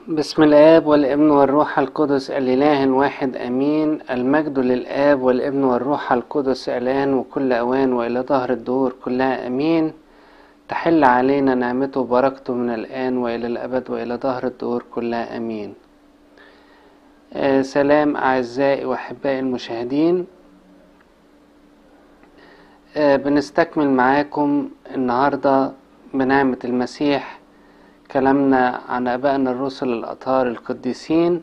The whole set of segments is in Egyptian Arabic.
بسم الآب والابن والروح القدس الإله واحد أمين المجد للآب والابن والروح القدس الآن وكل أوان وإلى ظهر الدور كلها أمين تحل علينا نعمته وبركته من الآن وإلى الأبد وإلى ظهر الدور كلها أمين آه سلام أعزائي وأحبائي المشاهدين آه بنستكمل معاكم النهاردة بنعمة المسيح كلامنا عن أبائنا الرسل الأطهار القديسين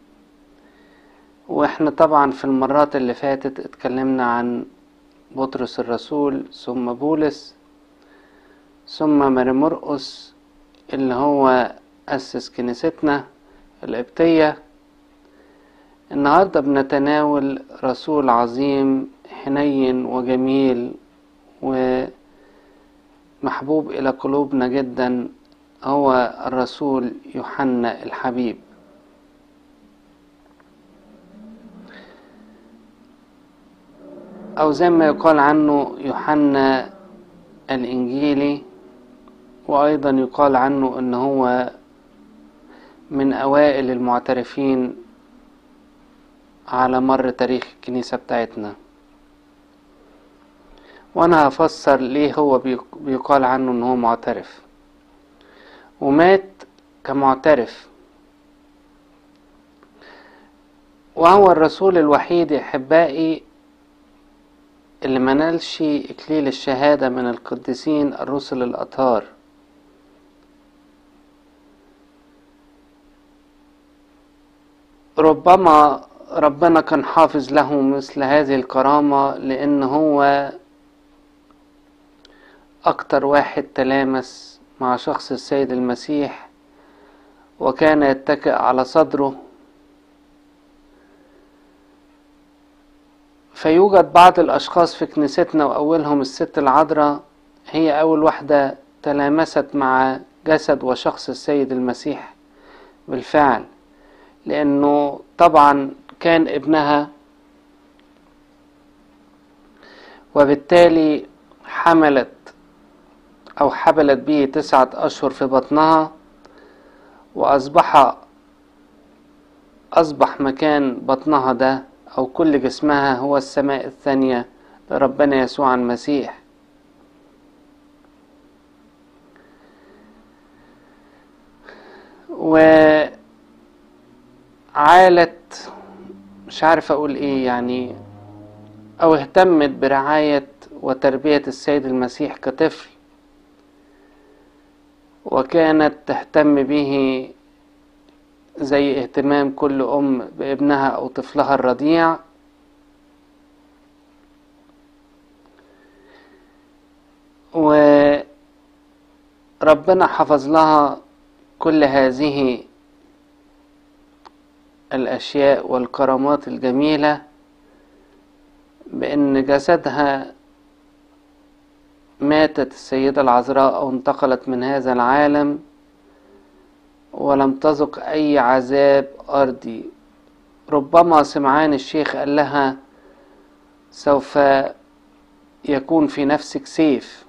وإحنا طبعا في المرات اللي فاتت اتكلمنا عن بطرس الرسول ثم بولس ثم ماري مرقس اللي هو أسس كنيستنا القبطية النهاردة بنتناول رسول عظيم حنين وجميل ومحبوب إلى قلوبنا جدا هو الرسول يوحنا الحبيب أو زي ما يقال عنه يوحنا الإنجيلي وأيضا يقال عنه أنه هو من أوائل المعترفين على مر تاريخ الكنيسة بتاعتنا وأنا هفسر ليه هو بيقال عنه أنه هو معترف ومات كمعترف وهو الرسول الوحيد يا احبائي اللي منالش اكليل الشهاده من القديسين الرسل الاطهار ربما ربنا كان حافظ له مثل هذه الكرامه لان هو اكتر واحد تلامس مع شخص السيد المسيح وكان يتكئ على صدره فيوجد بعض الأشخاص في كنيستنا وأولهم الست العذراء هي أول واحدة تلامست مع جسد وشخص السيد المسيح بالفعل لأنه طبعا كان ابنها وبالتالي حملت أو حبلت به تسعة أشهر في بطنها وأصبح أصبح مكان بطنها ده أو كل جسمها هو السماء الثانية لربنا يسوع المسيح وعالت مش عارف أقول إيه يعني أو اهتمت برعاية وتربية السيد المسيح كطفل وكانت تهتم به زي اهتمام كل أم بابنها أو طفلها الرضيع وربنا حفظ لها كل هذه الأشياء والكرامات الجميلة بأن جسدها ماتت السيدة العذراء أو انتقلت من هذا العالم ولم تذق أي عذاب أرضي ربما سمعان الشيخ قال لها سوف يكون في نفسك سيف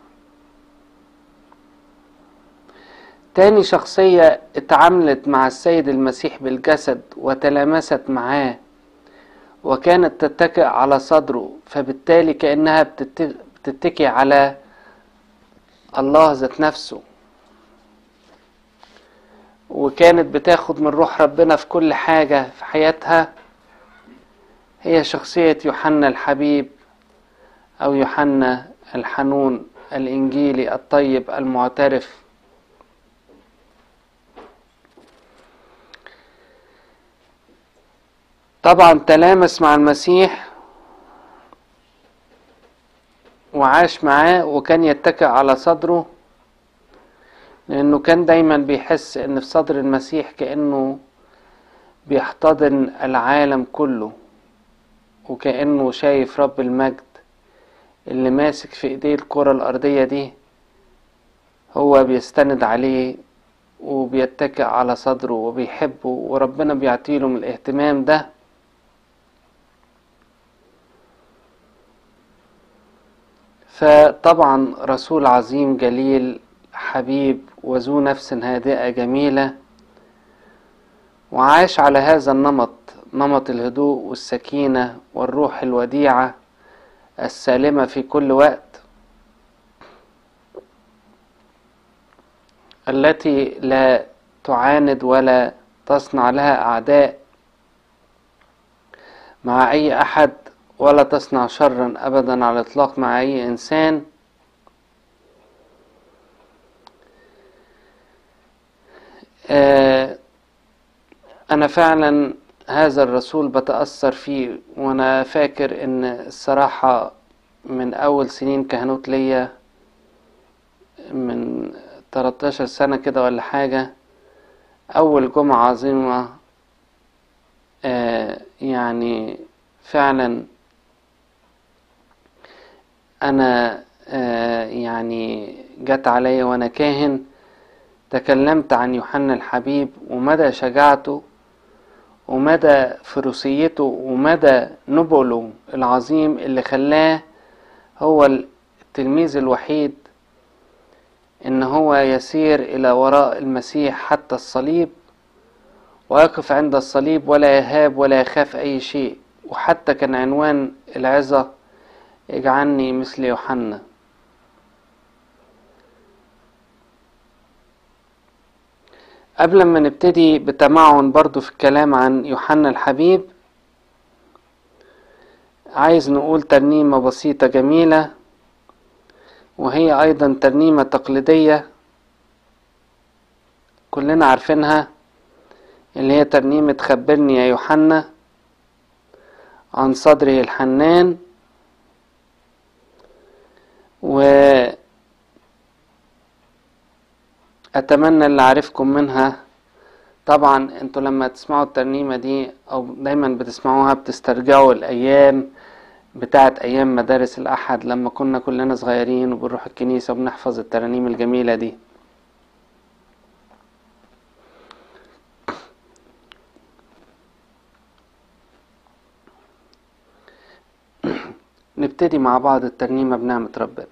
تاني شخصية اتعاملت مع السيد المسيح بالجسد وتلامست معاه وكانت تتكئ على صدره فبالتالي كأنها بتتكي على الله ذات نفسه وكانت بتاخد من روح ربنا في كل حاجة في حياتها هي شخصية يوحنا الحبيب أو يوحنا الحنون الإنجيلي الطيب المعترف طبعا تلامس مع المسيح وعاش معاه وكان يتكئ على صدره لأنه كان دايما بيحس إن في صدر المسيح كأنه بيحتضن العالم كله وكأنه شايف رب المجد اللي ماسك في ايديه الكرة الأرضية دي هو بيستند عليه وبيتكئ على صدره وبيحبه وربنا بيعطيله من الاهتمام ده فطبعا رسول عظيم جليل حبيب وذو نفس هادئة جميلة وعاش على هذا النمط نمط الهدوء والسكينة والروح الوديعة السالمة في كل وقت التي لا تعاند ولا تصنع لها أعداء مع أي أحد ولا تصنع شرا أبدا على الإطلاق مع أي إنسان آه أنا فعلا هذا الرسول بتأثر فيه وأنا فاكر إن الصراحة من أول سنين كهنوت ليا من 13 سنة كده ولا حاجة أول جمعة عظيمة آه يعني فعلا أنا آه يعني جت عليا وأنا كاهن تكلمت عن يوحنا الحبيب ومدى شجاعته ومدى فروسيته ومدى نبله العظيم اللي خلاه هو التلميذ الوحيد ان هو يسير الى وراء المسيح حتى الصليب ويقف عند الصليب ولا يهاب ولا يخاف اي شيء وحتى كان عنوان العظة اجعلني مثل يوحنا قبل ما نبتدي بتمعن برضو في الكلام عن يوحنا الحبيب عايز نقول ترنيمة بسيطة جميلة وهي أيضا ترنيمة تقليدية كلنا عارفينها اللي هي ترنيمة خبرني يا يوحنا عن صدره الحنان و اتمنى اللي عارفكم منها طبعا انتوا لما تسمعوا الترنيمة دي او دايما بتسمعوها بتسترجعوا الايام بتاعت ايام مدارس الاحد لما كنا كلنا صغيرين وبنروح الكنيسة وبنحفظ الترانيم الجميلة دي نبتدي مع بعض الترنيمة بنعمة ربنا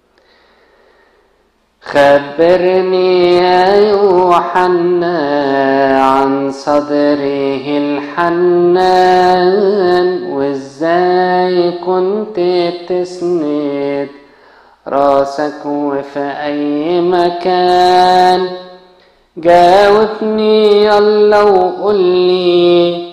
خبرني يا يوحنا عن صدره الحنان وازاي كنت تسند راسك وفي اي مكان جاوبني يلا وقولي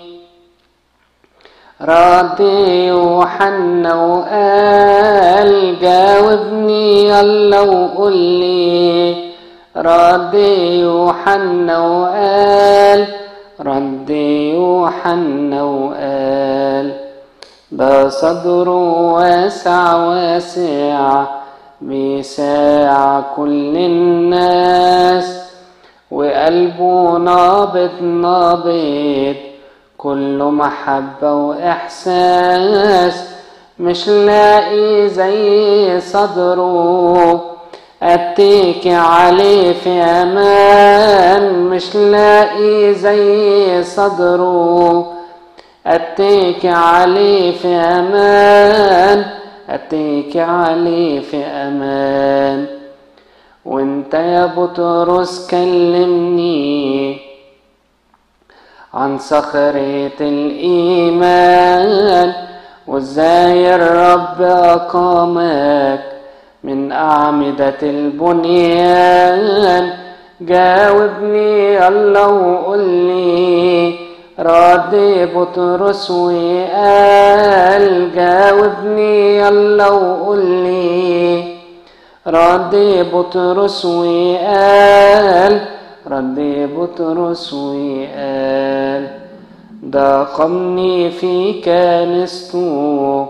رد يوحنا وقال جاوبني يلا وقولي رد يوحنا وقال رد يوحنا وقال ده صدره واسع واسع بيساع كل الناس وقلبه نابض نابض كله محبة وإحساس مش لاقي زي صدره أتيكي عليه في أمان مش لاقي زي صدره أتيكي عليه في أمان أتيكي عليه في أمان وانت يا بطرس كلمني عن صخرة الإيمان وازاي الرب أقامك من أعمدة البنيان جاوبني يلا وقولي رد بطرس وقال جاوبني يلا وقولي رد بطرس وقال رد بطرس وقال ضاقمني في كنسته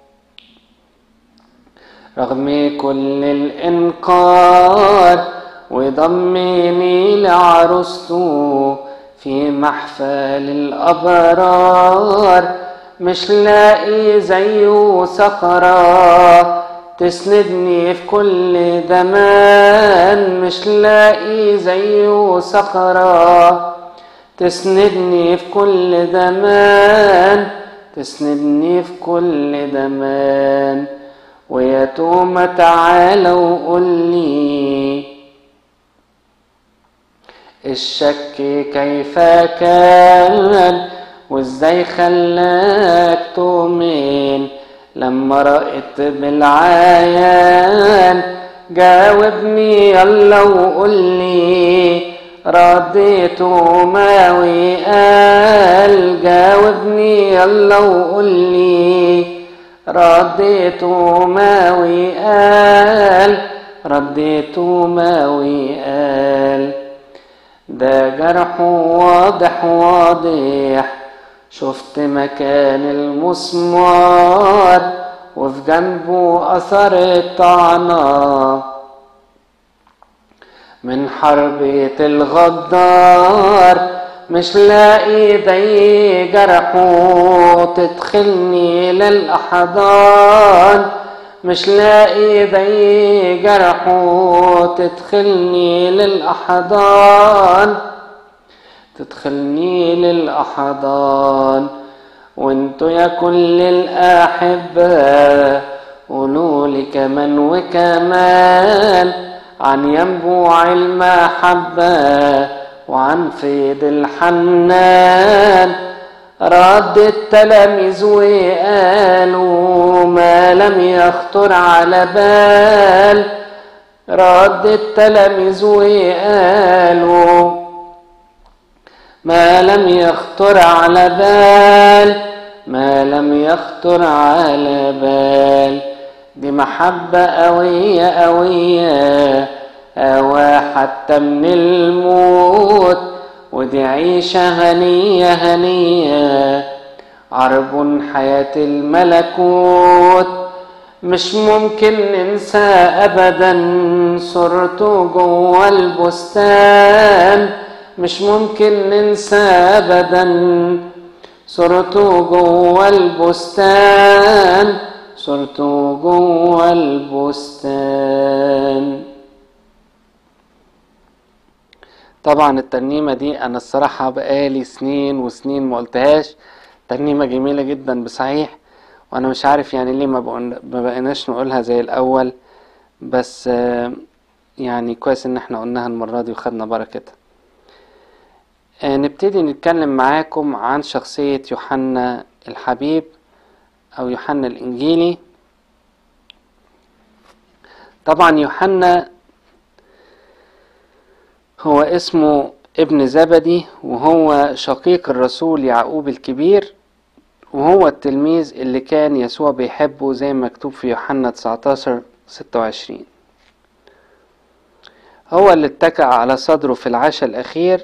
رغم كل الإنكار وضمني لعروسته في محفل الأبرار مش لاقي زيه صخرة تسندني في كل زمان مش لاقي زيه صخرة تسندني في كل زمان تسندني في كل زمان ويا توما تعالى وقولي الشك كيف كان وازاي خلاك تؤمن لما رأيت بالعيان جاوبني يلا وقول لي رديت ما وقال جاوبني يلا وقول لي رديت ما وقال رديت ما وقال ده جرح واضح واضح شفت مكان المسمار وفي جنبه أثر الطعنة من حربة الغدار مش لاقي دي جرحه تدخلني للأحضان مش لاقي دي جرحه تدخلني للأحضان تدخلني للأحضان وانتو يا كل الأحبة قولوا لي كمان وكمان عن ينبوع المحبة وعن فيض الحنان رد التلاميذ وقالوا ما لم يخطر على بال رد التلاميذ وقالوا ما لم يخطر على بال ما لم يخطر على بال دي محبة قوية قوية أوا حتى من الموت ودي عيشة هنية هنية عرب حياة الملكوت مش ممكن ننسى أبدا صورته جوه البستان مش ممكن ننسى أبدا صورته جوه البستان صورته جوه البستان طبعا الترنيمة دي أنا الصراحة بقالي سنين وسنين ما قلتهاش ترنيمة جميلة جدا بصحيح وأنا مش عارف يعني ليه ما, بقون ما بقيناش نقولها زي الأول بس يعني كويس إن احنا قلناها المرة دي وخدنا بركتها نبتدي نتكلم معاكم عن شخصية يوحنا الحبيب أو يوحنا الإنجيلي طبعا يوحنا هو اسمه ابن زبدي وهو شقيق الرسول يعقوب الكبير وهو التلميذ اللي كان يسوع بيحبه زي ما مكتوب في يوحنا 19 26 هو اللي اتكأ على صدره في العشاء الأخير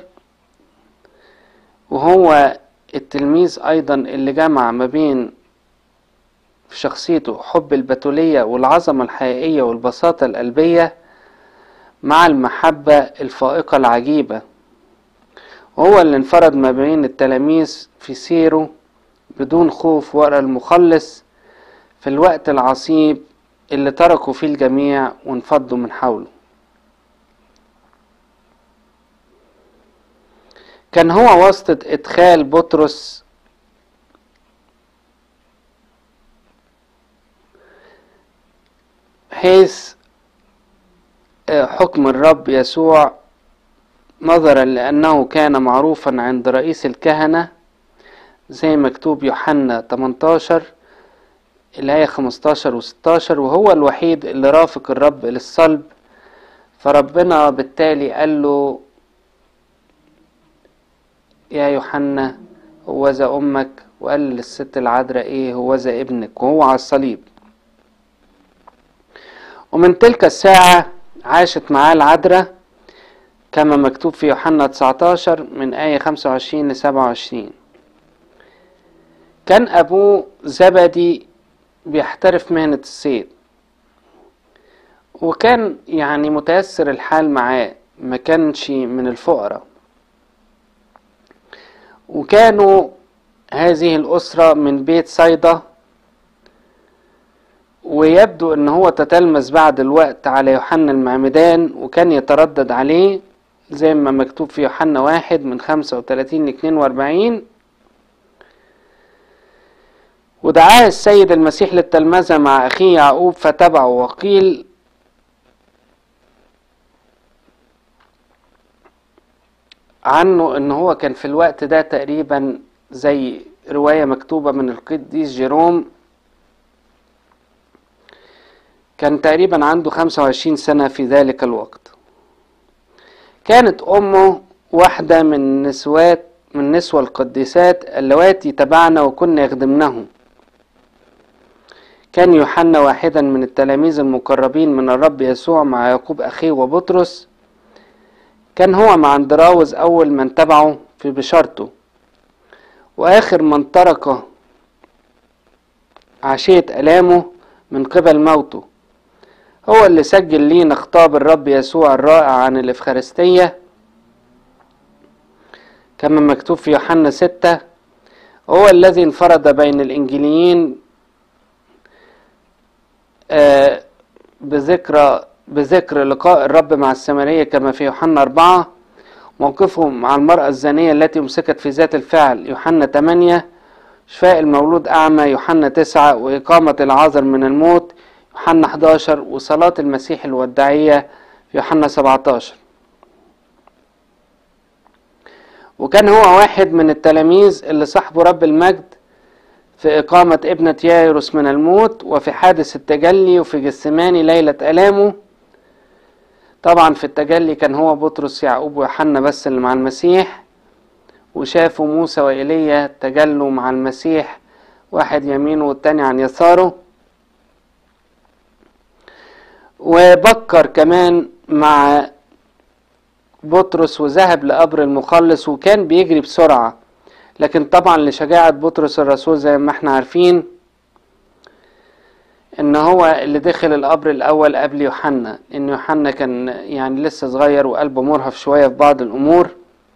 وهو التلميذ أيضا اللي جمع ما بين في شخصيته حب البتولية والعظمة الحقيقية والبساطة القلبية مع المحبة الفائقة العجيبة وهو اللي انفرد ما بين التلاميذ في سيره بدون خوف ورا المخلص في الوقت العصيب اللي تركوا فيه الجميع وانفضوا من حوله كان هو واسطة إدخال بطرس حيث حكم الرب يسوع نظرا لأنه كان معروفا عند رئيس الكهنة زي مكتوب يوحنا 18 الآية 15 و 16 وهو الوحيد اللي رافق الرب للصلب فربنا بالتالي قال له يا يوحنا هوذا أمك وقال للست العذراء إيه هوذا ابنك وهو على الصليب ومن تلك الساعة عاشت معاه العذراء كما مكتوب في يوحنا 19 من آية 25 ل 27 كان أبوه زبدي بيحترف مهنة الصيد وكان يعني متيسر الحال معاه ما كانش من الفقراء وكانوا هذه الأسرة من بيت صيدا ويبدو ان هو تتلمذ بعد الوقت على يوحنا المعمدان وكان يتردد عليه زي ما مكتوب في يوحنا واحد من خمسة وتلاتين لاتنين واربعين ودعاه السيد المسيح للتلمذة مع أخيه يعقوب فتبعه وقيل عنه ان هو كان في الوقت ده تقريبا زي رواية مكتوبة من القديس جيروم كان تقريبا عنده 25 سنة في ذلك الوقت كانت أمه واحدة من نسوات من نسوة القديسات اللواتي تبعنا وكنا يخدمنه كان يوحنا واحدا من التلاميذ المقربين من الرب يسوع مع يعقوب أخيه وبطرس كان هو مع اندراوز أول من تبعه في بشارته وآخر من ترك عشية ألامه من قبل موته هو اللي سجل لينا خطاب الرب يسوع الرائع عن الإفخارستية كما مكتوب في يوحنا ستة هو الذي انفرد بين الإنجيليين آه بذكرى بذكر لقاء الرب مع السامرية كما في يوحنا أربعة موقفه مع المرأة الزانية التي أمسكت في ذات الفعل يوحنا 8 شفاء المولود أعمى يوحنا 9 وإقامة العازر من الموت يوحنا 11 وصلاة المسيح الوداعية في يوحنا 17 وكان هو واحد من التلاميذ اللي صاحبوا رب المجد في إقامة ابنة يايروس من الموت وفي حادث التجلي وفي جسماني ليلة ألامه طبعا في التجلي كان هو بطرس يعقوب ويوحنا بس اللي مع المسيح وشافوا موسى وإيليا تجلوا مع المسيح واحد يمينه والتاني عن يساره وبكر كمان مع بطرس وذهب لقبر المخلص وكان بيجري بسرعة لكن طبعا لشجاعة بطرس الرسول زي ما احنا عارفين ان هو اللي دخل القبر الاول قبل يوحنا ان يوحنا كان يعني لسه صغير وقلبه مرهف شوية في بعض الامور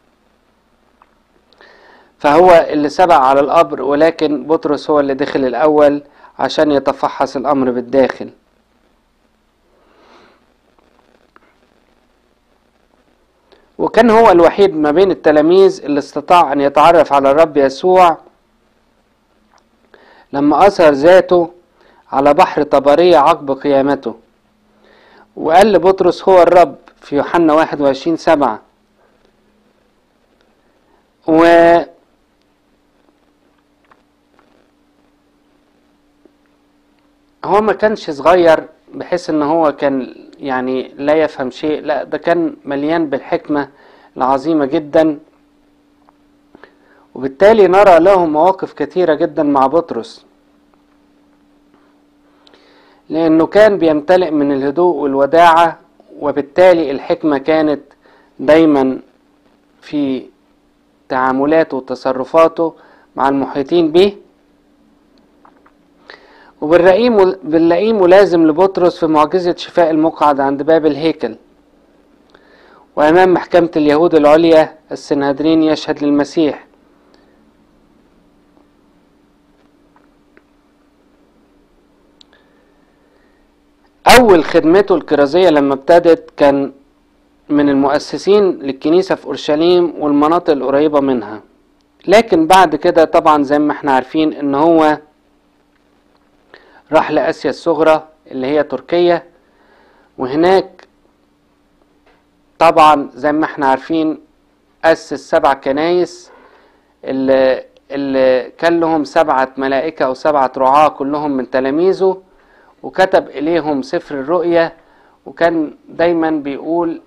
فهو اللي سبق على القبر ولكن بطرس هو اللي دخل الاول عشان يتفحص الامر بالداخل وكان هو الوحيد ما بين التلاميذ اللي استطاع ان يتعرف على الرب يسوع لما اظهر ذاته على بحر طبرية عقب قيامته وقال لبطرس هو الرب في يوحنا 21 سبعة و هو ما كانش صغير بحيث ان هو كان يعني لا يفهم شيء لا ده كان مليان بالحكمة العظيمة جدا وبالتالي نرى له مواقف كثيرة جدا مع بطرس لأنه كان بيمتلئ من الهدوء والوداعة وبالتالي الحكمة كانت دايما في تعاملاته وتصرفاته مع المحيطين به وبنلاقيه ملازم لبطرس في معجزة شفاء المقعد عند باب الهيكل وأمام محكمة اليهود العليا السنهدرين يشهد للمسيح أول خدمته الكرازية لما ابتدت كان من المؤسسين للكنيسة في أورشليم والمناطق القريبة منها لكن بعد كده طبعا زي ما احنا عارفين ان هو راح لآسيا الصغرى اللي هي تركيا وهناك طبعا زي ما احنا عارفين أسس سبع كنايس اللي, اللي كان لهم سبعة ملائكة أو سبعة رعاة كلهم من تلاميذه وكتب إليهم سفر الرؤيا وكان دايما بيقول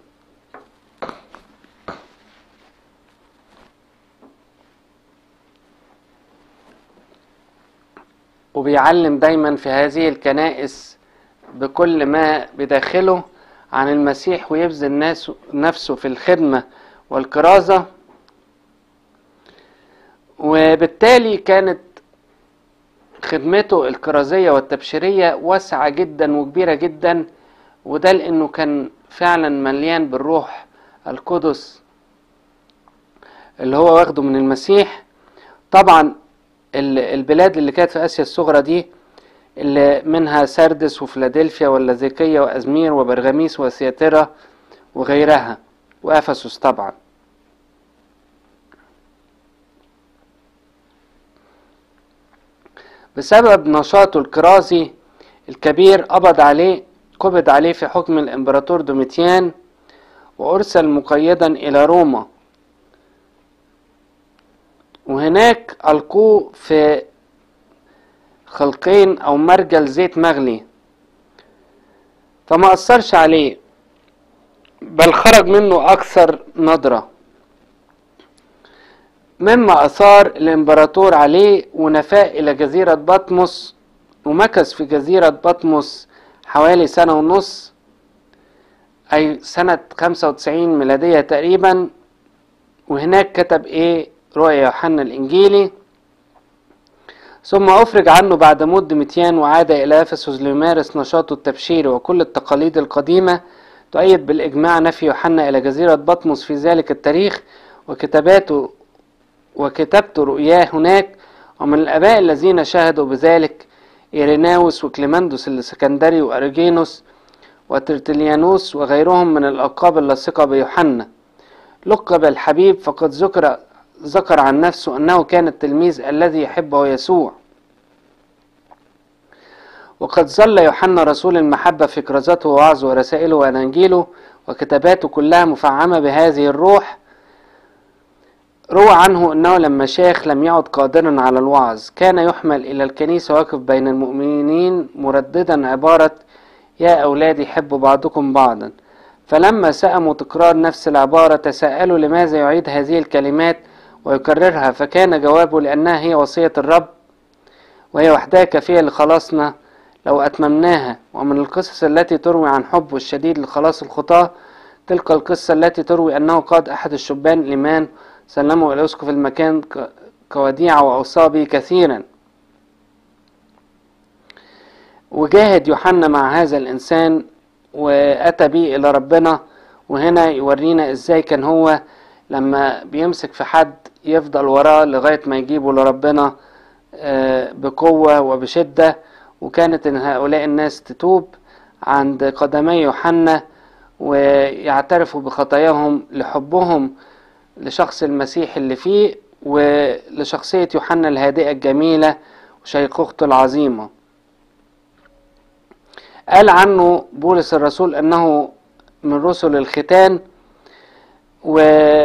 وبيعلم دايما في هذه الكنائس بكل ما بداخله عن المسيح ويبذل الناس نفسه في الخدمة والكرازة وبالتالي كانت خدمته الكرازية والتبشيرية واسعة جدا وكبيرة جدا وده لأنه كان فعلا مليان بالروح القدس اللي هو واخده من المسيح طبعا البلاد اللي كانت في آسيا الصغرى دي اللي منها سردس وفيلادلفيا واللاذقية وأزمير وبرغميس وسياترة وغيرها وأفسس طبعا بسبب نشاطه الكرازي الكبير قبض عليه قبض عليه في حكم الإمبراطور دوميتيان وأرسل مقيدا إلى روما وهناك ألقوه في خلقين أو مرجل زيت مغلي فما أثرش عليه بل خرج منه أكثر نضرة مما أثار الإمبراطور عليه ونفاه إلى جزيرة بطمس ومكث في جزيرة بطمس حوالي سنة ونص أي سنة 95 ميلادية تقريبا وهناك كتب إيه رؤيا يوحنا الإنجيلي ثم أفرج عنه بعد مد متيان وعاد إلى أفسس ليمارس نشاطه التبشيري وكل التقاليد القديمة تؤيد بالإجماع نفي يوحنا إلى جزيرة بطمس في ذلك التاريخ وكتاباته وكتبت رؤياه هناك ومن الآباء الذين شهدوا بذلك إيريناوس وكليماندوس الاسكندري وأريجينوس وترتليانوس وغيرهم من الألقاب اللاصقة بيوحنا لقب الحبيب فقد ذكر ذكر عن نفسه أنه كان التلميذ الذي يحبه يسوع وقد ظل يوحنا رسول المحبة في كرازته ووعظه ورسائله وأناجيله وكتاباته كلها مفعمة بهذه الروح روى عنه أنه لما شاخ لم يعد قادرا على الوعظ كان يحمل إلى الكنيسة واقف بين المؤمنين مرددا عبارة يا أولادي حبوا بعضكم بعضا فلما سأموا تكرار نفس العبارة تساءلوا لماذا يعيد هذه الكلمات ويكررها فكان جوابه لأنها هي وصية الرب وهي وحدها كافية لخلاصنا لو أتممناها ومن القصص التي تروي عن حبه الشديد لخلاص الخطاة تلك القصة التي تروي أنه قاد أحد الشبان الإيمان سلمه إلى أسقف المكان كوديعة وأوصى به كثيرا وجاهد يوحنا مع هذا الإنسان وأتى به إلى ربنا وهنا يورينا إزاي كان هو لما بيمسك في حد يفضل وراه لغاية ما يجيبه لربنا بقوة وبشدة وكانت إن هؤلاء الناس تتوب عند قدمي يوحنا ويعترفوا بخطاياهم لحبهم لشخص المسيح اللي فيه ولشخصية يوحنا الهادئة الجميلة وشيخوخته العظيمة قال عنه بولس الرسول أنه من رسل الختان و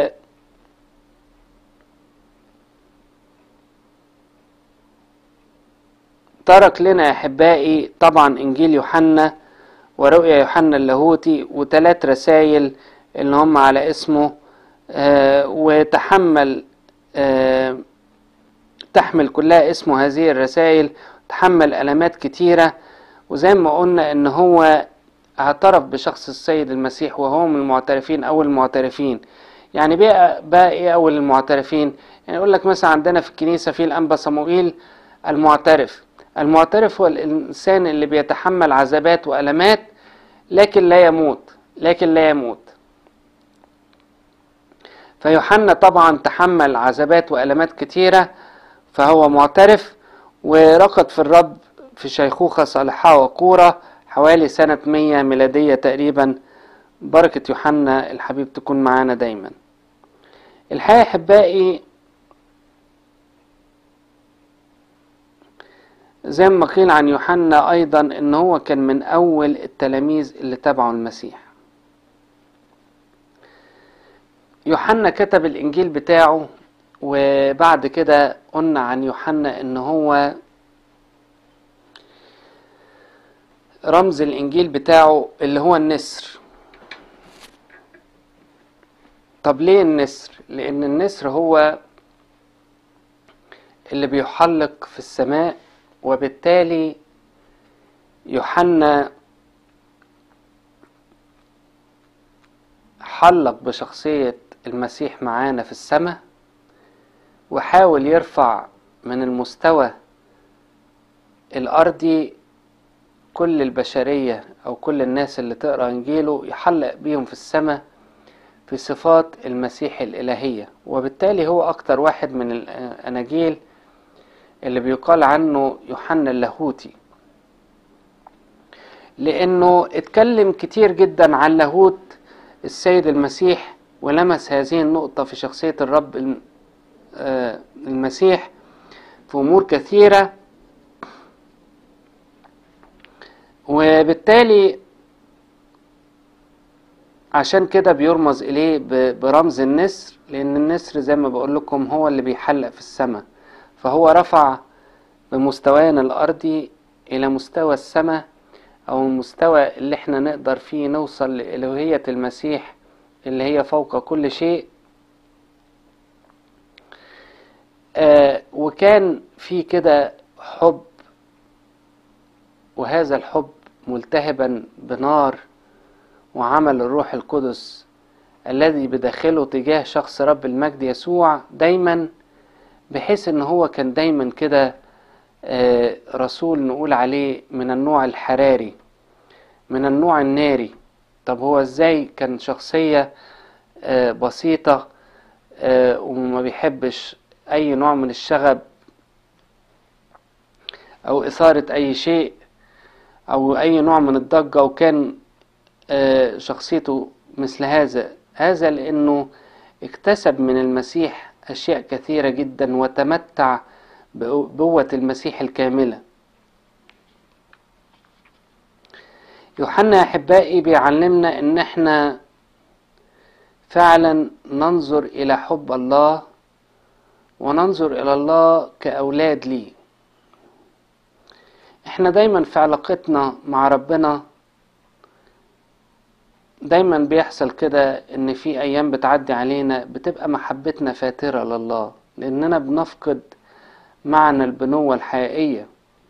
ترك لنا يا أحبائي طبعا إنجيل يوحنا ورؤيا يوحنا اللاهوتي وثلاث رسائل اللي هم على اسمه آه وتحمل آه تحمل كلها اسمه هذه الرسائل تحمل ألمات كتيرة وزي ما قلنا إن هو اعترف بشخص السيد المسيح وهو من المعترفين أول المعترفين يعني بقى, بقى إيه أول المعترفين يعني يقول لك مثلا عندنا في الكنيسة في الأنبا صموئيل المعترف المعترف هو الإنسان اللي بيتحمل عذابات وألمات لكن لا يموت لكن لا يموت فيوحنا طبعا تحمل عذابات وألمات كتيرة فهو معترف ورقد في الرب في شيخوخة صالحة وقورة حوالي سنة مية ميلادية تقريبا بركة يوحنا الحبيب تكون معانا دايما الحقيقة أحبائي زي ما قيل عن يوحنا أيضا إن هو كان من أول التلاميذ اللي تبعوا المسيح يوحنا كتب الإنجيل بتاعه وبعد كده قلنا عن يوحنا إن هو رمز الإنجيل بتاعه اللي هو النسر طب ليه النسر؟ لأن النسر هو اللي بيحلق في السماء وبالتالي يوحنا حلق بشخصية المسيح معانا في السماء وحاول يرفع من المستوى الأرضي كل البشرية أو كل الناس اللي تقرأ إنجيله يحلق بيهم في السماء في صفات المسيح الإلهية وبالتالي هو أكتر واحد من الأناجيل اللي بيقال عنه يوحنا اللاهوتي لأنه اتكلم كتير جدا عن لاهوت السيد المسيح ولمس هذه النقطة في شخصية الرب المسيح في أمور كثيرة وبالتالي عشان كده بيرمز إليه ب- برمز النسر لأن النسر زي ما بقول لكم هو اللي بيحلق في السماء فهو رفع بمستوانا الأرضي إلى مستوى السماء أو المستوى اللي احنا نقدر فيه نوصل لإلوهية المسيح اللي هي فوق كل شيء آه وكان في كده حب وهذا الحب ملتهبا بنار وعمل الروح القدس الذي بداخله تجاه شخص رب المجد يسوع دايما بحيث ان هو كان دايما كده آه، رسول نقول عليه من النوع الحراري من النوع الناري طب هو ازاي كان شخصية آه، بسيطة آه، وما بيحبش اي نوع من الشغب او اثارة اي شيء او اي نوع من الضجة وكان آه، شخصيته مثل هذا هذا لانه اكتسب من المسيح اشياء كثيرة جدا وتمتع بقوة المسيح الكاملة يوحنا يا احبائي بيعلمنا ان احنا فعلا ننظر الى حب الله وننظر الى الله كاولاد ليه احنا دايما في علاقتنا مع ربنا دايما بيحصل كده ان في ايام بتعدي علينا بتبقى محبتنا فاترة لله لاننا بنفقد معنى البنوة الحقيقية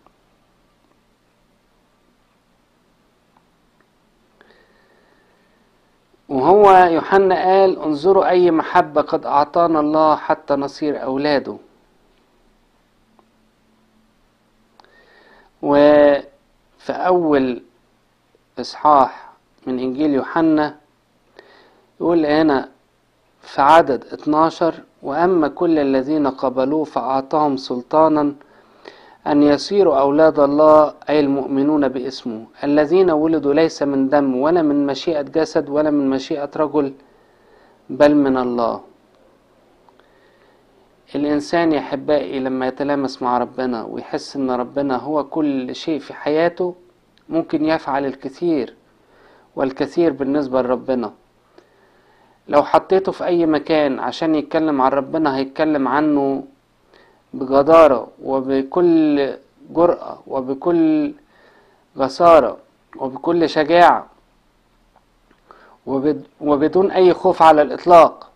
وهو يوحنا قال انظروا اي محبة قد اعطانا الله حتى نصير اولاده وفي اول اصحاح من انجيل يوحنا يقول هنا في عدد 12 واما كل الذين قبلوه فاعطاهم سلطانا أن يصيروا أولاد الله أي المؤمنون باسمه الذين ولدوا ليس من دم ولا من مشيئة جسد ولا من مشيئة رجل بل من الله الإنسان يا أحبائي لما يتلامس مع ربنا ويحس إن ربنا هو كل شيء في حياته ممكن يفعل الكثير والكثير بالنسبة لربنا لو حطيته في أي مكان عشان يتكلم عن ربنا هيتكلم عنه بجدارة وبكل جرأة وبكل جسارة وبكل شجاعة وبد- وبدون أي خوف على الإطلاق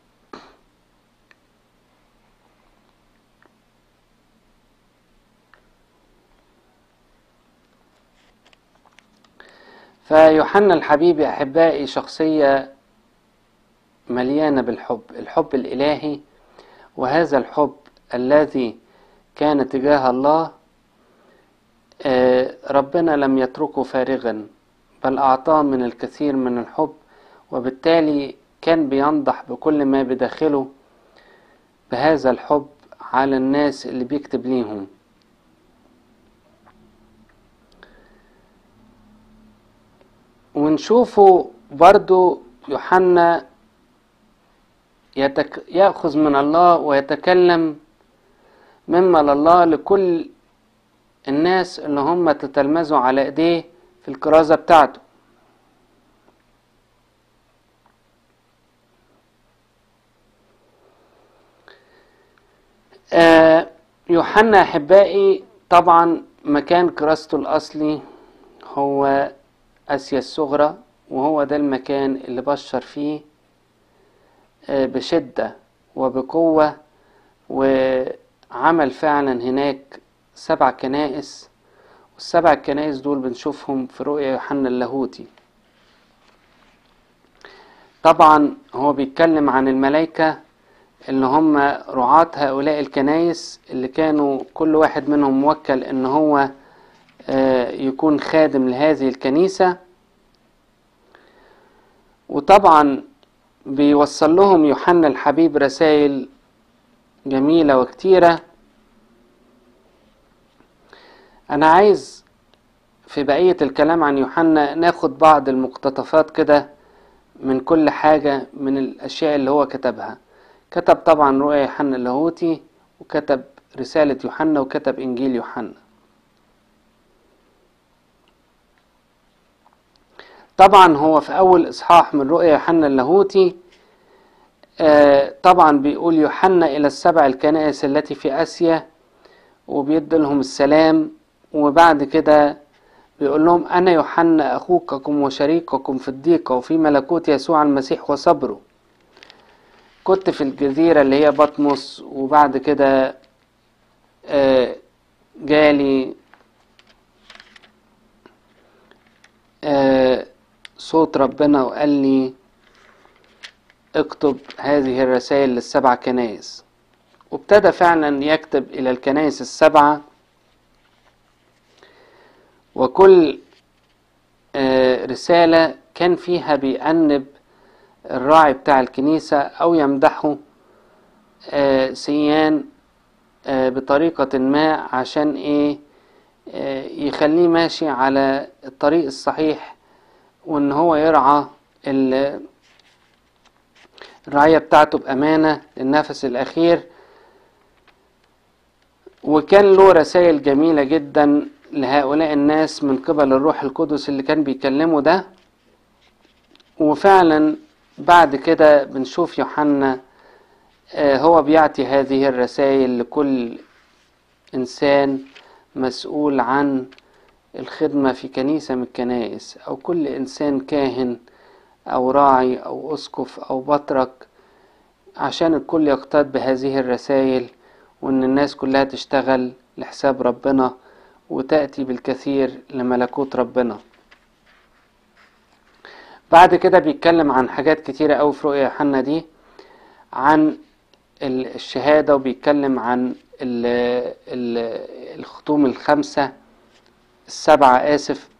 فيوحنا الحبيب يا أحبائي شخصية مليانة بالحب الحب الإلهي وهذا الحب الذي كان تجاه الله آه، ربنا لم يتركه فارغا بل أعطاه من الكثير من الحب وبالتالي كان بينضح بكل ما بداخله بهذا الحب على الناس اللي بيكتب ليهم ونشوفه برضو يوحنا يتك... يأخذ من الله ويتكلم مما لله لكل الناس اللي هم تتلمذوا على ايديه في الكرازة بتاعته آه، يوحنا احبائي طبعا مكان كراسته الاصلي هو اسيا الصغرى وهو ده المكان اللي بشر فيه آه، بشدة وبقوة وعمل فعلا هناك سبع كنائس والسبع كنائس دول بنشوفهم في رؤيا يوحنا اللاهوتي طبعا هو بيتكلم عن الملائكة اللي هم رعاة هؤلاء الكنائس اللي كانوا كل واحد منهم موكل ان هو آه، يكون خادم لهذه الكنيسة وطبعا بيوصل لهم يوحنا الحبيب رسائل جميلة وكتيرة أنا عايز في بقية الكلام عن يوحنا ناخد بعض المقتطفات كده من كل حاجة من الأشياء اللي هو كتبها كتب طبعا رؤيا يوحنا اللاهوتي وكتب رسالة يوحنا وكتب إنجيل يوحنا طبعا هو في أول إصحاح من رؤيا يوحنا اللاهوتي آه، طبعا بيقول يوحنا إلى السبع الكنائس التي في آسيا وبيدي لهم السلام وبعد كده بيقول لهم أنا يوحنا أخوككم وشريككم في الضيقة وفي ملكوت يسوع المسيح وصبره كنت في الجزيرة اللي هي بطمس وبعد كده آه، جالي آه، صوت ربنا وقال لي اكتب هذه الرسائل للسبع كنائس وابتدى فعلا يكتب إلى الكنائس السبعة وكل آه، رسالة كان فيها بيأنب الراعي بتاع الكنيسة أو يمدحه آه، سيان آه، بطريقة ما عشان إيه آه، يخليه ماشي على الطريق الصحيح وإن هو يرعى ال- الرعية بتاعته بأمانة للنفس الأخير وكان له رسائل جميلة جدا لهؤلاء الناس من قبل الروح القدس اللي كان بيكلمه ده وفعلا بعد كده بنشوف يوحنا آه، هو بيعطي هذه الرسائل لكل إنسان مسؤول عن الخدمة في كنيسة من الكنائس أو كل إنسان كاهن أو راعي أو أسقف أو بطرك عشان الكل يقتاد بهذه الرسائل وإن الناس كلها تشتغل لحساب ربنا وتأتي بالكثير لملكوت ربنا بعد كده بيتكلم عن حاجات كتيرة أوي في رؤيا يوحنا دي عن ال- الشهادة وبيتكلم عن ال- ال- الختوم الخمسة السبعة آسف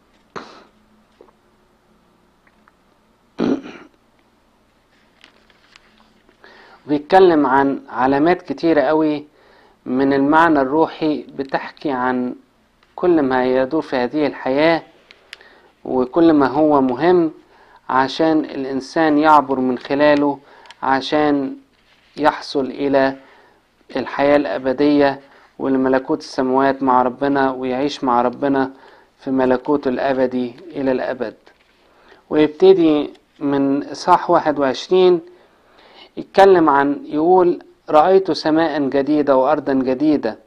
بيتكلم عن علامات كتيرة قوي من المعنى الروحي بتحكي عن كل ما يدور في هذه الحياة وكل ما هو مهم عشان الإنسان يعبر من خلاله عشان يحصل إلى الحياة الأبدية ولملكوت السماوات مع ربنا ويعيش مع ربنا في ملكوته الأبدي إلى الأبد ويبتدي من إصحاح 21 يتكلم عن يقول رأيت سماء جديدة وأرضا جديدة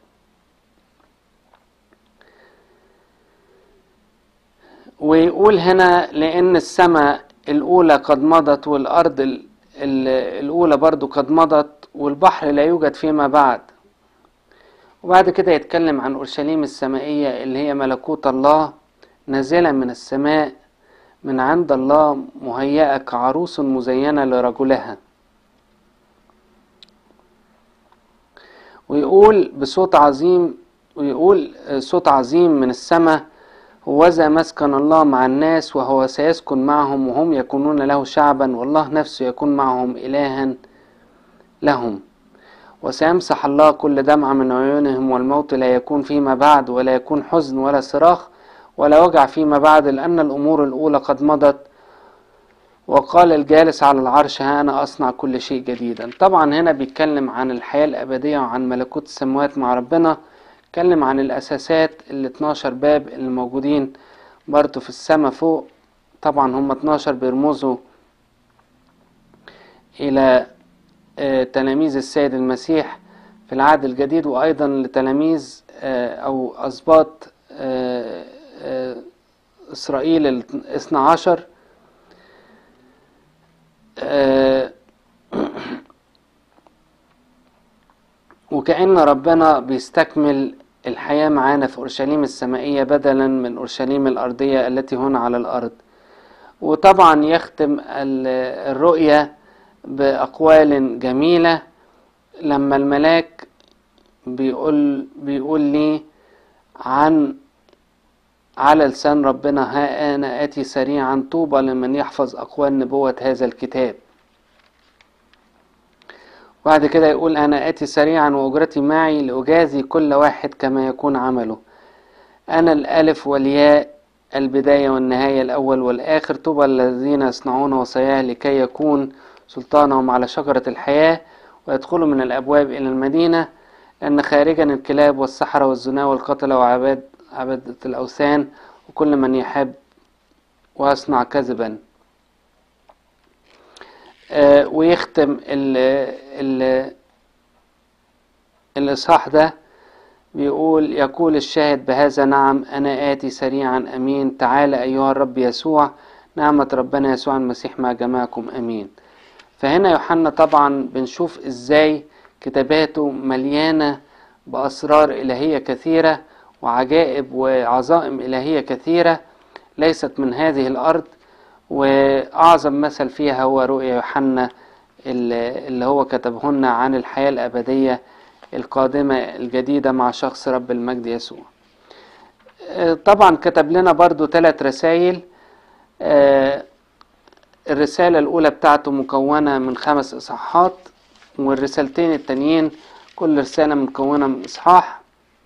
ويقول هنا لأن السماء الأولى قد مضت والأرض ال- ال- الأولى برضو قد مضت والبحر لا يوجد فيما بعد وبعد كده يتكلم عن أورشليم السمائية اللي هي ملكوت الله نازلة من السماء من عند الله مهيئة كعروس مزينة لرجلها ويقول بصوت عظيم ويقول صوت عظيم من السماء هوذا مسكن الله مع الناس وهو سيسكن معهم وهم يكونون له شعبا والله نفسه يكون معهم إلها لهم وسيمسح الله كل دمعة من عيونهم والموت لا يكون فيما بعد ولا يكون حزن ولا صراخ ولا وجع فيما بعد لأن الأمور الأولى قد مضت وقال الجالس على العرش ها أنا أصنع كل شيء جديدا طبعا هنا بيتكلم عن الحياة الأبدية وعن ملكوت السماوات مع ربنا اتكلم عن الأساسات ال 12 باب اللي موجودين برضو في السماء فوق طبعا هم 12 بيرمزوا إلى آه، تلاميذ السيد المسيح في العهد الجديد وأيضا لتلاميذ آه، أو أسباط آه، آه، إسرائيل الاثنى عشر آه، وكأن ربنا بيستكمل الحياة معانا في أورشليم السمائية بدلا من أورشليم الأرضية التي هنا على الأرض وطبعا يختم ال- الرؤية بأقوال جميلة لما الملاك بيقول بيقول لي عن على لسان ربنا ها أنا آتي سريعا طوبى لمن يحفظ أقوال نبوة هذا الكتاب بعد كده يقول أنا آتي سريعا وأجرتي معي لأجازي كل واحد كما يكون عمله أنا الألف والياء البداية والنهاية الأول والآخر طوبى الذين يصنعون وصاياه لكي يكون سلطانهم على شجرة الحياة ويدخلوا من الأبواب إلى المدينة لأن خارجا الكلاب والسحرة والزنا والقتلة وعباد عبادة الأوثان وكل من يحب وأصنع كذبا آه، ويختم ال ال الإصحاح ده بيقول يقول الشاهد بهذا نعم أنا آتي سريعا أمين تعال أيها الرب يسوع نعمة ربنا يسوع المسيح مع جماعكم أمين فهنا يوحنا طبعا بنشوف إزاي كتاباته مليانة بأسرار إلهية كثيرة وعجائب وعظائم إلهية كثيرة ليست من هذه الأرض وأعظم مثل فيها هو رؤيا يوحنا اللي اللي هو كتبه لنا عن الحياة الأبدية القادمة الجديدة مع شخص رب المجد يسوع آه، طبعا كتب لنا برضو ثلاث رسائل آه، الرسالة الأولى بتاعته مكونة من خمس إصحاحات والرسالتين التانيين كل رسالة مكونة من إصحاح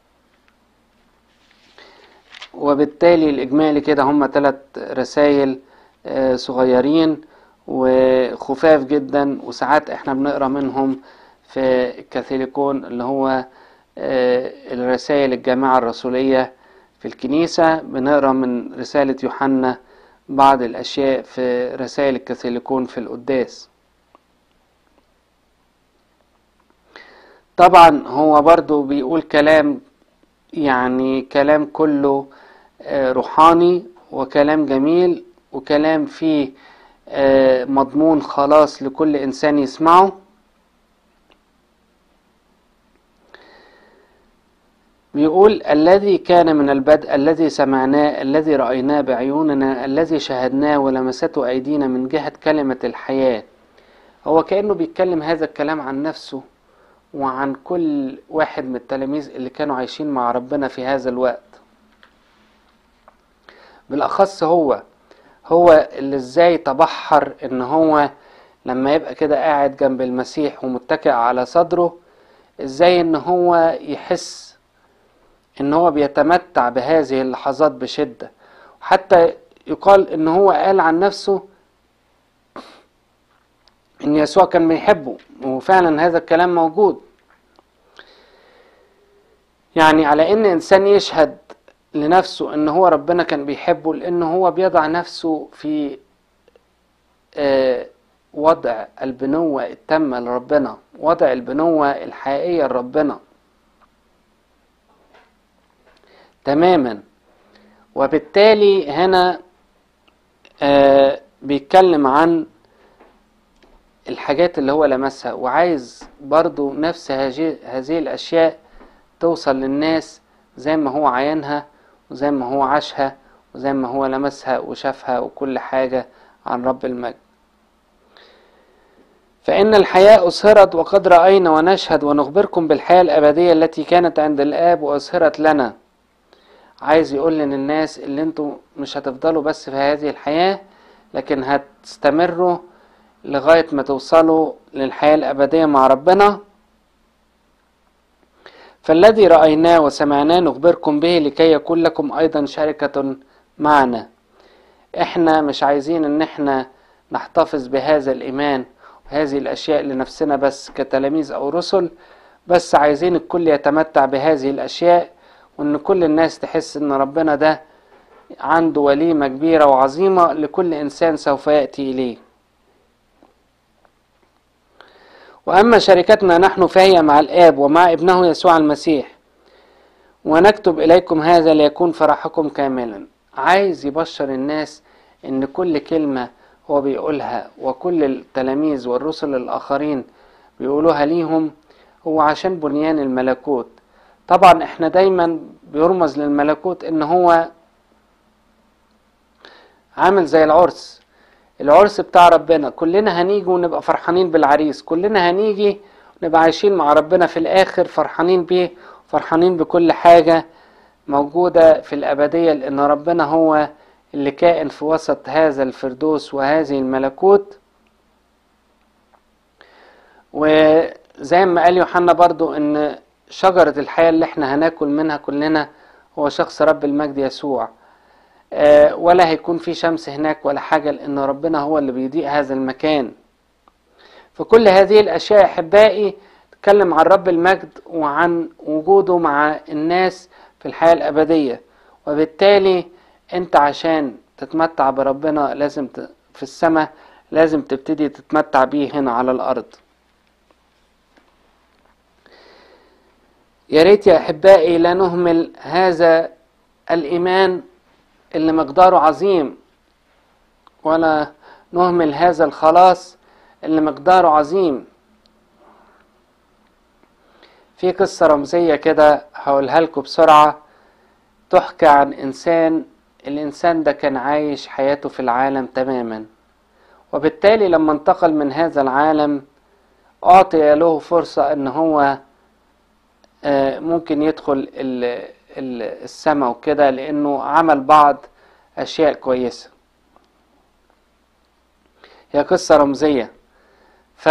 وبالتالي الإجمالي كده هم ثلاث رسائل آه، صغيرين وخفاف جدا وساعات احنا بنقرا منهم في الكاثوليكون اللي هو آه، الرسائل الجامعة الرسولية في الكنيسة بنقرا من رسالة يوحنا بعض الأشياء في رسائل الكاثوليكون في القداس طبعا هو برضو بيقول كلام يعني كلام كله آه، روحاني وكلام جميل وكلام فيه آه، مضمون خلاص لكل إنسان يسمعه بيقول الذي كان من البدء الذي سمعناه الذي رأيناه بعيوننا الذي شاهدناه ولمسته أيدينا من جهة كلمة الحياة هو كأنه بيتكلم هذا الكلام عن نفسه وعن كل واحد من التلاميذ اللي كانوا عايشين مع ربنا في هذا الوقت بالأخص هو هو اللي ازاي تبحر ان هو لما يبقى كده قاعد جنب المسيح ومتكئ على صدره ازاي ان هو يحس ان هو بيتمتع بهذه اللحظات بشدة حتى يقال ان هو قال عن نفسه ان يسوع كان بيحبه وفعلا هذا الكلام موجود يعني على ان انسان يشهد لنفسه ان هو ربنا كان بيحبه لان هو بيضع نفسه في آه، وضع البنوة التامة لربنا وضع البنوة الحقيقية لربنا تماما وبالتالي هنا آه، بيتكلم عن الحاجات اللي هو لمسها وعايز برضو نفس هذه هذه الأشياء توصل للناس زي ما هو عاينها وزي ما هو عاشها وزي ما هو لمسها وشافها وكل حاجة عن رب المجد فإن الحياة أسهرت وقد رأينا ونشهد ونخبركم بالحياة الأبدية التي كانت عند الآب وأسهرت لنا عايز يقول للناس اللي انتوا مش هتفضلوا بس في هذه الحياة لكن هتستمروا لغاية ما توصلوا للحياة الأبدية مع ربنا فالذي رأيناه وسمعناه نخبركم به لكي يكون لكم أيضا شركة معنا احنا مش عايزين ان احنا نحتفظ بهذا الإيمان وهذه الأشياء لنفسنا بس كتلاميذ أو رسل بس عايزين الكل يتمتع بهذه الأشياء وان كل الناس تحس ان ربنا ده عنده وليمة كبيرة وعظيمة لكل إنسان سوف يأتي إليه وأما شركتنا نحن فهي مع الآب ومع ابنه يسوع المسيح ونكتب إليكم هذا ليكون فرحكم كاملا عايز يبشر الناس إن كل كلمة هو بيقولها وكل التلاميذ والرسل الآخرين بيقولوها ليهم هو عشان بنيان الملكوت طبعا احنا دايما بيرمز للملكوت ان هو عامل زي العرس العرس بتاع ربنا كلنا هنيجي ونبقى فرحانين بالعريس كلنا هنيجي ونبقى عايشين مع ربنا في الاخر فرحانين بيه فرحانين بكل حاجة موجودة في الأبدية لأن ربنا هو اللي كائن في وسط هذا الفردوس وهذه الملكوت وزي ما قال يوحنا برضو ان شجرة الحياة اللي احنا هناكل منها كلنا هو شخص رب المجد يسوع آه، ولا هيكون في شمس هناك ولا حاجة لأن ربنا هو اللي بيضيء هذا المكان فكل هذه الأشياء أحبائي تتكلم عن رب المجد وعن وجوده مع الناس في الحياة الأبدية وبالتالي أنت عشان تتمتع بربنا لازم ت... في السماء لازم تبتدي تتمتع بيه هنا على الأرض يا ريت يا أحبائي لا نهمل هذا الإيمان اللي مقداره عظيم ولا نهمل هذا الخلاص اللي مقداره عظيم في قصة رمزية كده هقولها لكم بسرعة تحكى عن إنسان الإنسان ده كان عايش حياته في العالم تماما وبالتالي لما انتقل من هذا العالم أعطي له فرصة إن هو ممكن يدخل السماء وكده لأنه عمل بعض أشياء كويسة هي قصة رمزية ف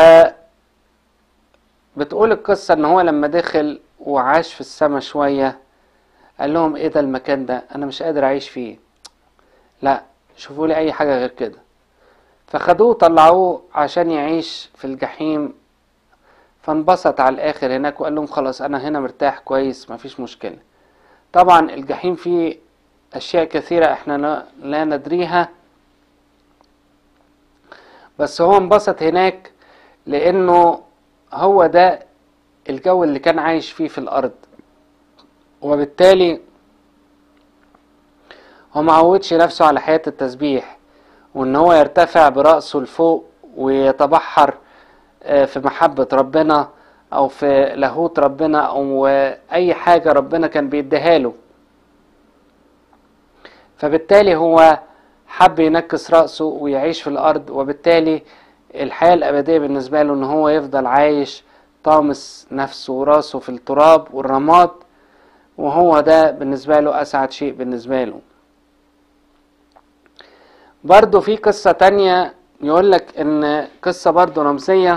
بتقول القصة ان هو لما دخل وعاش في السماء شوية قال لهم ايه ده المكان ده انا مش قادر اعيش فيه لا شوفوا لي اي حاجة غير كده فخدوه طلعوه عشان يعيش في الجحيم فانبسط على الاخر هناك وقال لهم خلاص انا هنا مرتاح كويس مفيش مشكلة طبعا الجحيم فيه اشياء كثيرة احنا لا ندريها بس هو انبسط هناك لانه هو ده الجو اللي كان عايش فيه في الارض وبالتالي هو معودش نفسه على حياة التسبيح وان هو يرتفع برأسه لفوق ويتبحر في محبة ربنا او في لاهوت ربنا او اي حاجة ربنا كان بيديها له فبالتالي هو حب ينكس رأسه ويعيش في الارض وبالتالي الحياة الأبدية بالنسبة له إن هو يفضل عايش طامس نفسه وراسه في التراب والرماد وهو ده بالنسبة له أسعد شيء بالنسبة له برضو في قصة تانية يقولك إن قصة برضو رمزية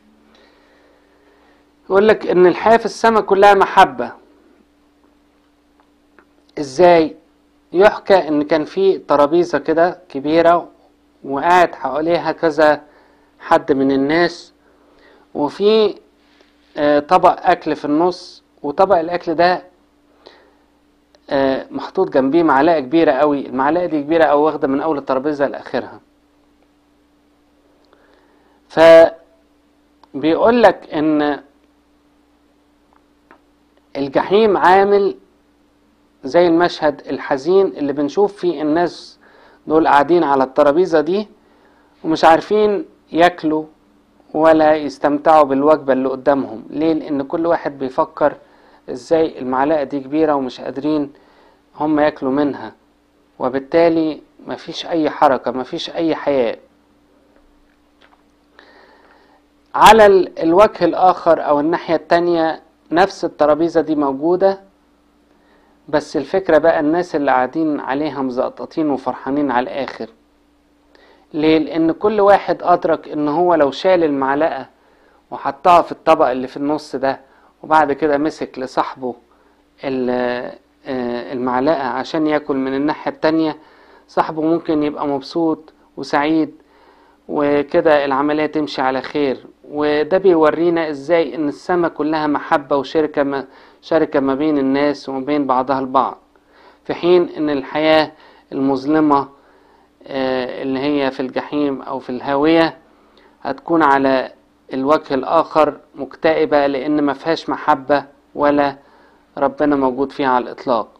يقولك إن الحياة في السماء كلها محبة إزاي؟ يحكى إن كان في ترابيزة كده كبيرة وقاعد حواليها كذا حد من الناس وفي طبق اكل في النص وطبق الاكل ده محطوط جنبيه معلقه كبيره قوي المعلقه دي كبيره قوي واخده من اول الترابيزه لاخرها ف بيقول لك ان الجحيم عامل زي المشهد الحزين اللي بنشوف فيه الناس دول قاعدين على الترابيزه دي ومش عارفين ياكلوا ولا يستمتعوا بالوجبة اللي قدامهم ليه لان كل واحد بيفكر ازاي المعلقة دي كبيرة ومش قادرين هم ياكلوا منها وبالتالي مفيش اي حركة مفيش اي حياة على الوجه الاخر او الناحية التانية نفس الترابيزة دي موجودة بس الفكرة بقى الناس اللي قاعدين عليها مزقططين وفرحانين على الاخر ليه؟ لأن كل واحد أدرك إن هو لو شال المعلقة وحطها في الطبق اللي في النص ده وبعد كده مسك لصاحبه المعلقة عشان ياكل من الناحية التانية صاحبه ممكن يبقى مبسوط وسعيد وكده العملية تمشي على خير وده بيورينا ازاي ان السماء كلها محبة وشركة ما شركة ما بين الناس وما بين بعضها البعض في حين ان الحياة المظلمة اللي هي في الجحيم او في الهاوية هتكون على الوجه الاخر مكتئبة لان ما فيهاش محبة ولا ربنا موجود فيها على الاطلاق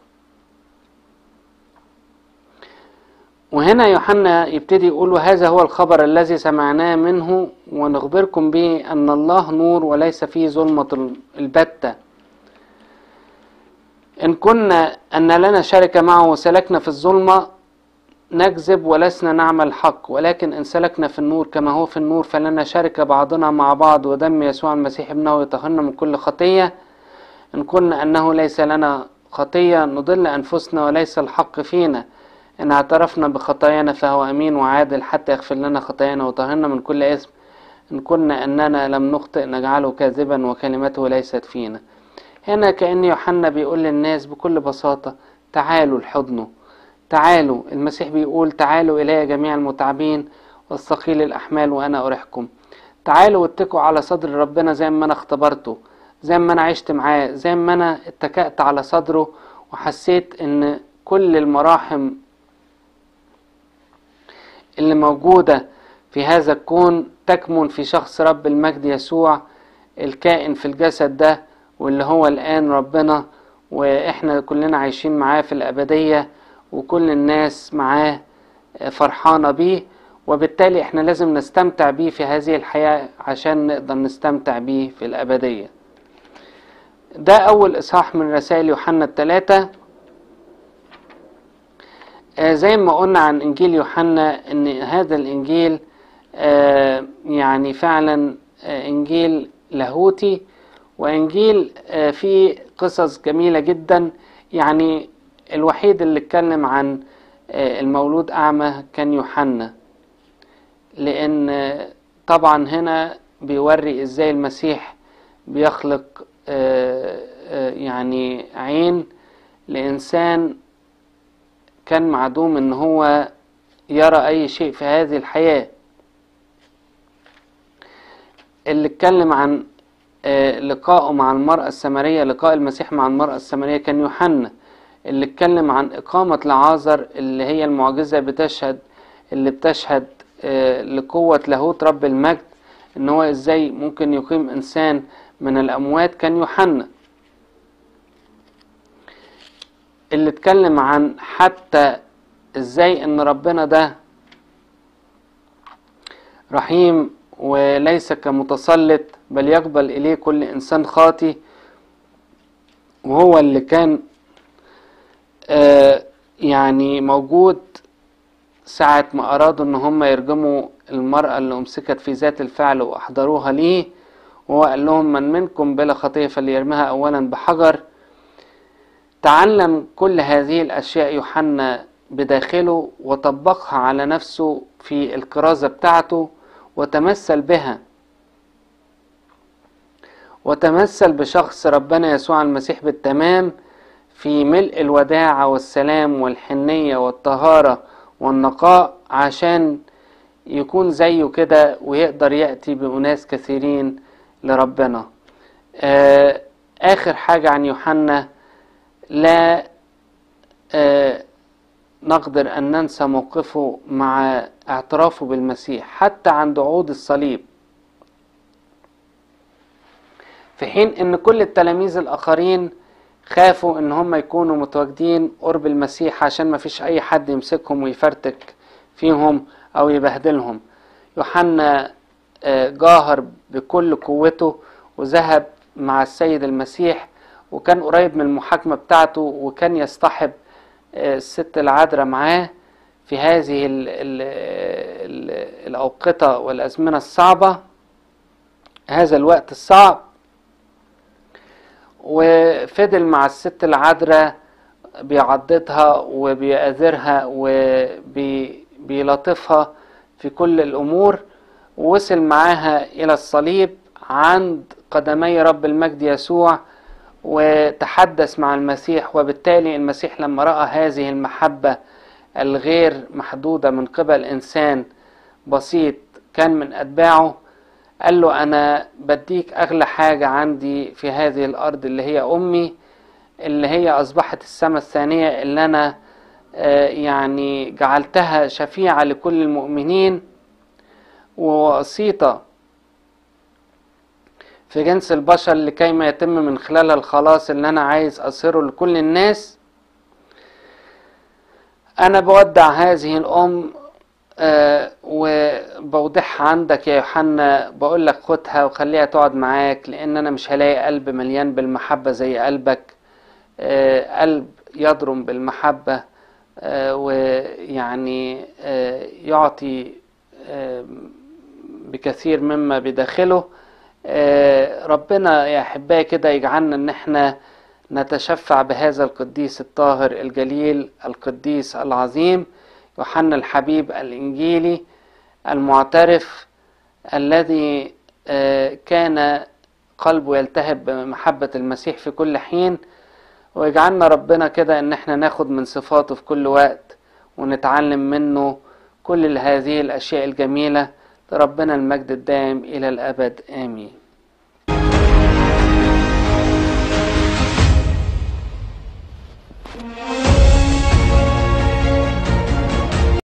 وهنا يوحنا يبتدي يقول وهذا هو الخبر الذي سمعناه منه ونخبركم به ان الله نور وليس فيه ظلمة البتة ان كنا ان لنا شركة معه وسلكنا في الظلمة نكذب ولسنا نعمل حق ولكن إن سلكنا في النور كما هو في النور فلنا شركة بعضنا مع بعض ودم يسوع المسيح ابنه يطهرنا من كل خطية إن كنا أنه ليس لنا خطية نضل أنفسنا وليس الحق فينا إن اعترفنا بخطايانا فهو أمين وعادل حتى يغفر لنا خطايانا ويطهرنا من كل إثم إن كنا أننا لم نخطئ نجعله كاذبا وكلمته ليست فينا هنا كأن يوحنا بيقول للناس بكل بساطة تعالوا لحضنه تعالوا المسيح بيقول تعالوا إلي جميع المتعبين والثقيل الأحمال وأنا أريحكم تعالوا واتكوا على صدر ربنا زي ما أنا اختبرته زي ما أنا عشت معاه زي ما أنا اتكأت على صدره وحسيت إن كل المراحم اللي موجودة في هذا الكون تكمن في شخص رب المجد يسوع الكائن في الجسد ده واللي هو الآن ربنا وإحنا كلنا عايشين معاه في الأبدية وكل الناس معاه فرحانة بيه وبالتالي احنا لازم نستمتع بيه في هذه الحياة عشان نقدر نستمتع بيه في الأبدية ده أول إصحاح من رسائل يوحنا الثلاثة آه زي ما قلنا عن إنجيل يوحنا إن هذا الإنجيل آه يعني فعلا آه إنجيل لاهوتي وإنجيل فيه قصص جميلة جدا يعني الوحيد اللي اتكلم عن المولود أعمى كان يوحنا لأن طبعا هنا بيوري إزاي المسيح بيخلق يعني عين لإنسان كان معدوم إن هو يرى أي شيء في هذه الحياة اللي اتكلم عن لقائه مع المرأة السامرية لقاء المسيح مع المرأة السامرية كان يوحنا اللي اتكلم عن إقامة لعازر اللي هي المعجزة بتشهد اللي بتشهد لقوة لاهوت رب المجد إن هو إزاي ممكن يقيم إنسان من الأموات كان يوحنا اللي اتكلم عن حتى إزاي إن ربنا ده رحيم وليس كمتسلط بل يقبل إليه كل إنسان خاطي وهو اللي كان آه يعني موجود ساعة ما أرادوا إن هم يرجموا المرأة اللي أمسكت في ذات الفعل وأحضروها ليه وهو قال لهم من منكم بلا خطية فليرمها أولا بحجر تعلم كل هذه الأشياء يوحنا بداخله وطبقها على نفسه في الكرازة بتاعته وتمثل بها وتمثل بشخص ربنا يسوع المسيح بالتمام في ملء الوداعة والسلام والحنية والطهارة والنقاء عشان يكون زيه كده ويقدر يأتي بأناس كثيرين لربنا آه آخر حاجة عن يوحنا لا آه نقدر أن ننسى موقفه مع اعترافه بالمسيح حتى عند عود الصليب في حين ان كل التلاميذ الاخرين خافوا ان هم يكونوا متواجدين قرب المسيح عشان ما فيش اي حد يمسكهم ويفرتك فيهم او يبهدلهم يوحنا جاهر بكل قوته وذهب مع السيد المسيح وكان قريب من المحاكمة بتاعته وكان يصطحب الست العذراء معاه في هذه ال ال ال الأوقطة والأزمنة الصعبة هذا الوقت الصعب وفضل مع الست العذراء بيعضدها وبيأذرها وبيلطفها في كل الأمور ووصل معاها إلى الصليب عند قدمي رب المجد يسوع وتحدث مع المسيح وبالتالي المسيح لما رأى هذه المحبة الغير محدودة من قبل إنسان بسيط كان من أتباعه قال له أنا بديك أغلى حاجة عندي في هذه الأرض اللي هي أمي اللي هي أصبحت السماء الثانية اللي أنا يعني جعلتها شفيعة لكل المؤمنين ووسيطة في جنس البشر لكي ما يتم من خلالها الخلاص اللي أنا عايز أصيره لكل الناس أنا بودع هذه الأم أه وبوضحها عندك يا يوحنا بقول لك خدها وخليها تقعد معاك لأن أنا مش هلاقي قلب مليان بالمحبة زي قلبك أه قلب يضرم بالمحبة أه ويعني أه يعطي أه بكثير مما بداخله أه ربنا يا أحبائي كده يجعلنا إن احنا نتشفع بهذا القديس الطاهر الجليل القديس العظيم يوحنا الحبيب الإنجيلي المعترف الذي كان قلبه يلتهب بمحبة المسيح في كل حين ويجعلنا ربنا كده ان احنا ناخد من صفاته في كل وقت ونتعلم منه كل هذه الاشياء الجميلة لربنا المجد الدائم الى الابد امين